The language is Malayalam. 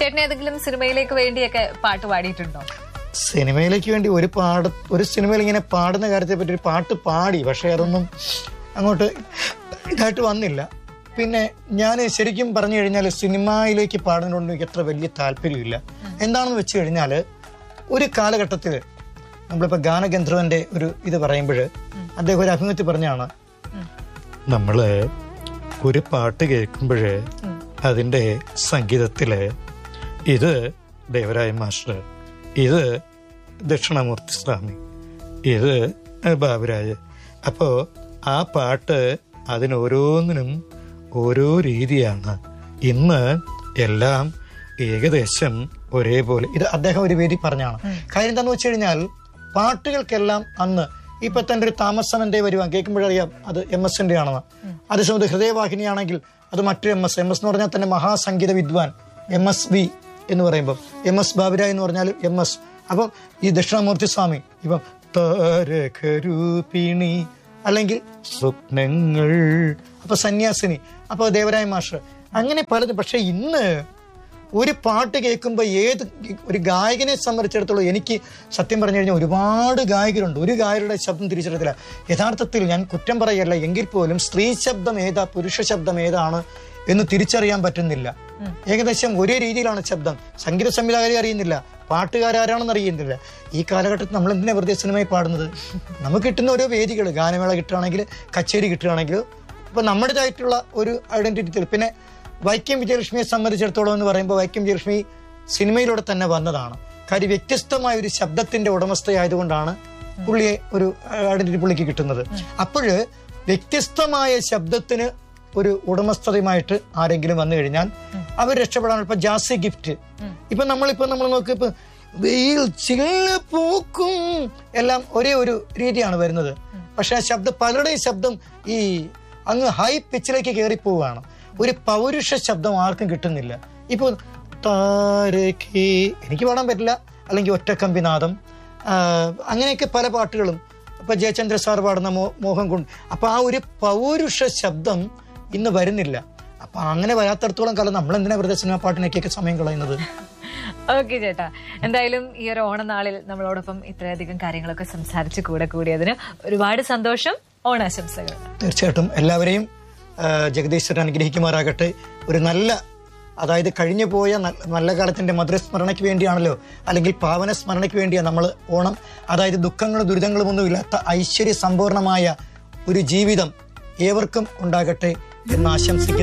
ചേട്ടൻ ഏതെങ്കിലും സിനിമയിലേക്ക് വേണ്ടിയൊക്കെ പാട്ട് പാടിയിട്ടുണ്ടോ സിനിമയിലേക്ക് വേണ്ടി ഒരു പാട് ഒരു സിനിമയിൽ ഇങ്ങനെ പാടുന്ന കാര്യത്തെ പറ്റി ഒരു പാട്ട് പാടി പക്ഷെ അതൊന്നും അങ്ങോട്ട് ഇതായിട്ട് വന്നില്ല പിന്നെ ഞാൻ ശരിക്കും പറഞ്ഞു കഴിഞ്ഞാൽ സിനിമയിലേക്ക് പാടുന്നതുകൊണ്ട് എനിക്ക് അത്ര വലിയ താല്പര്യമില്ല എന്താണെന്ന് വെച്ച് കഴിഞ്ഞാൽ ഒരു കാലഘട്ടത്തിൽ നമ്മളിപ്പോൾ ഗാനഗന്ധർവന്റെ ഒരു ഇത് പറയുമ്പോൾ അദ്ദേഹം ഒരു അഭിമുഖത്തിൽ പറഞ്ഞാണ് നമ്മള് ഒരു പാട്ട് കേൾക്കുമ്പോൾ അതിൻ്റെ സംഗീതത്തില് ഇത് ദേവരായ മാസ്റ്റർ ഇത് ദക്ഷിണാമൂർത്തി സ്വാമി ഇത് ബാബുരാജ് അപ്പോൾ ആ പാട്ട് അതിനോരോന്നിനും ഓരോ രീതിയാണ് ഇന്ന് എല്ലാം ഏകദേശം ഒരേപോലെ ഇത് അദ്ദേഹം ഒരു വേദി പറഞ്ഞാണ് കാര്യം എന്താന്ന് വെച്ച് കഴിഞ്ഞാൽ പാട്ടുകൾക്കെല്ലാം അന്ന് ഇപ്പൊ തന്റെ ഒരു താമസമന്റെ വരുവാൻ കേൾക്കുമ്പോഴറിയാം അത് എം എസിന്റെ ആണെന്ന് അതേസമയത്ത് ഹൃദയവാഹിനിയാണെങ്കിൽ അത് മറ്റൊരു എം എസ് എം എസ് എന്ന് പറഞ്ഞാൽ തന്നെ മഹാസംഗീത വിദ്വാൻ എം എസ് വി എന്ന് പറയുമ്പോൾ എം എസ് ബാബുരായ് എന്ന് പറഞ്ഞാൽ എം എസ് അപ്പം ഈ ദക്ഷിണാമൂർത്തി സ്വാമി ഇപ്പം താരകരൂപിണി അല്ലെങ്കിൽ സ്വപ്നങ്ങൾ അപ്പൊ സന്യാസിനി അപ്പൊ ദേവരായ മാഷ് അങ്ങനെ പലതും പക്ഷെ ഇന്ന് ഒരു പാട്ട് കേൾക്കുമ്പോൾ ഏത് ഒരു ഗായകനെ സംബന്ധിച്ചിടത്തോളം എനിക്ക് സത്യം പറഞ്ഞു കഴിഞ്ഞാൽ ഒരുപാട് ഗായകരുണ്ട് ഒരു ഗായകരുടെ ശബ്ദം തിരിച്ചറിയത്തില്ല യഥാർത്ഥത്തിൽ ഞാൻ കുറ്റം പറയല്ല എങ്കിൽ പോലും സ്ത്രീ ശബ്ദം ഏതാ പുരുഷ ശബ്ദം ഏതാണ് എന്ന് തിരിച്ചറിയാൻ പറ്റുന്നില്ല ഏകദേശം ഒരേ രീതിയിലാണ് ശബ്ദം സംഗീത സംവിധായകരെ അറിയുന്നില്ല പാട്ടുകാരാരാണെന്ന് അറിയുന്നില്ല ഈ കാലഘട്ടത്തിൽ നമ്മൾ എന്തിനാ വെറുതെ സിനിമയിൽ പാടുന്നത് നമുക്ക് കിട്ടുന്ന ഓരോ വേദികൾ ഗാനമേള കിട്ടുകയാണെങ്കിൽ കച്ചേരി കിട്ടുകയാണെങ്കിൽ ഇപ്പൊ നമ്മുടേതായിട്ടുള്ള ഒരു ഐഡന്റിറ്റി പിന്നെ വൈക്കം വിജയലക്ഷ്മിയെ സംബന്ധിച്ചിടത്തോളം എന്ന് പറയുമ്പോൾ വൈക്കം വിജയലക്ഷ്മി സിനിമയിലൂടെ തന്നെ വന്നതാണ് കാര്യം വ്യത്യസ്തമായ ഒരു ശബ്ദത്തിന്റെ ഉടമസ്ഥയായതുകൊണ്ടാണ് പുള്ളിയെ ഒരു ഐഡന്റിറ്റി പുള്ളിക്ക് കിട്ടുന്നത് അപ്പോഴ് വ്യത്യസ്തമായ ശബ്ദത്തിന് ഒരു ഉടമസ്ഥതയുമായിട്ട് ആരെങ്കിലും വന്നു കഴിഞ്ഞാൽ അവർ രക്ഷപ്പെടാൻ ഇപ്പൊ ജാസി ഗിഫ്റ്റ് ഇപ്പൊ നമ്മളിപ്പോ നമ്മൾ നോക്കി ഇപ്പൊ വെയിൽ ചില്ല പൂക്കും എല്ലാം ഒരേ ഒരു രീതിയാണ് വരുന്നത് പക്ഷെ ആ ശബ്ദം പലരുടെയും ശബ്ദം ഈ അങ്ങ് ഹൈ പിച്ചിലേക്ക് കയറി പോവുകയാണ് ഒരു പൗരുഷ ശബ്ദം ആർക്കും കിട്ടുന്നില്ല ഇപ്പൊ താരകേ എനിക്ക് പാടാൻ പറ്റില്ല അല്ലെങ്കിൽ ഒറ്റക്കമ്പിനാദം ആ, അങ്ങനെയൊക്കെ പല പാട്ടുകളും ഇപ്പൊ ജയചന്ദ്ര സാർ പാടുന്ന മോ മോഹം കൊണ്ട് അപ്പൊ ആ ഒരു പൗരുഷ ശബ്ദം ഇന്ന് വരുന്നില്ല അപ്പൊ അങ്ങനെ വരാത്തടത്തോളം കാലം നമ്മൾ എന്തിനാ വെറുതെ സിനിമ പാട്ടിനൊക്കെയൊക്കെ സമയം കളയുന്നത് ഓക്കെ ചേട്ടാ എന്തായാലും ഈ ഒരു ഓണനാളിൽ നമ്മളോടൊപ്പം ഇത്രയധികം കാര്യങ്ങളൊക്കെ സംസാരിച്ച് കൂടെ കൂടിയതിന് ഒരുപാട് സന്തോഷം ഓണാശംസകൾ തീർച്ചയായിട്ടും എല്ലാവരെയും ആ, ജഗദീശ്വരൻ അനുഗ്രഹിക്കുമാറാകട്ടെ ഒരു നല്ല അതായത് കഴിഞ്ഞു പോയ ന- നല്ല കാലത്തിന്റെ മധുരസ്മരണയ്ക്ക് വേണ്ടിയാണല്ലോ അല്ലെങ്കിൽ പാവന സ്മരണയ്ക്ക് വേണ്ടിയാണ് നമ്മൾ ഓണം അതായത് ദുഃഖങ്ങളും ദുരിതങ്ങളും ഒന്നും ഇല്ലാത്ത ഐശ്വര്യ സമ്പൂർണമായ ഒരു ജീവിതം ഏവർക്കും ഉണ്ടാകട്ടെ എന്ന് ആശംസിക്കുന്നു